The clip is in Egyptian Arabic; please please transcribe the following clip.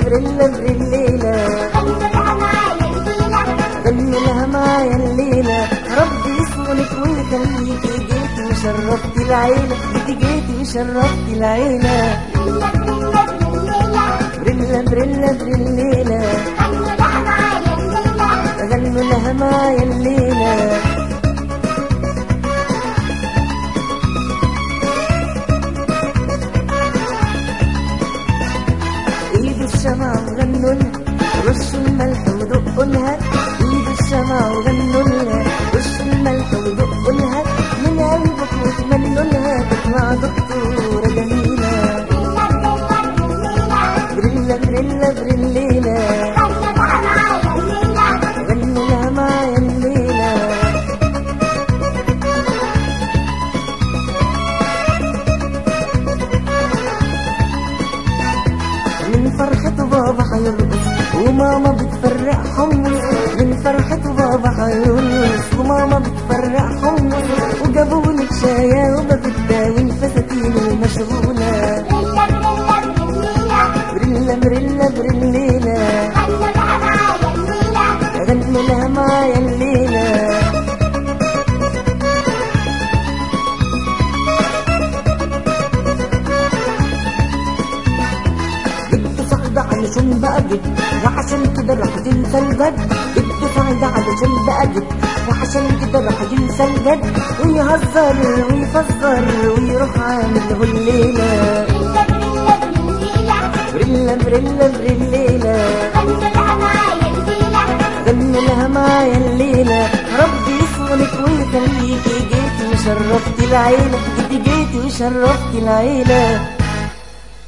بريلا بريليلة غنوا لها معايا الليلة ربي يصونك ويخليكي جيتي وشرفتي العيلة جيتي جيتي وشرفتي العيلة بريلا بريلا بريليلة غنوا لها معايا الليلة ايد الشمع وغنوا لها رشوا الملح ودقوا لها ايد الشمع وغنوا لها رشوا الملح ودقوا لها من قلبك وتمنوا لها تطلع دكتورة جميلة بريلا بريلا بريليلة غنوا لها معايا الليلة من فرحته بابا هيرقص وماما بتفرق حمص من فرحته بابا هيرقص وماما بتفرق حمص وجابولك شاية وبفتة والفساتين المشغولة بريلا بريلا بريليلة غنوا لها معايا الليلة جبت سعد علشان بقى جد وعشان كده راح تنسى الجد جبت سعد علشان بقى جد وعشان كده راح تنسى الجد ويهزر ويفزر ويروح عامل له الليلة بريلا بريلا بريليلة غنوا لها معايا الليلة ربي يصونك ويخليكي جيتي وشرفتي العيلة جيتي جيتي وشرفتي العيلة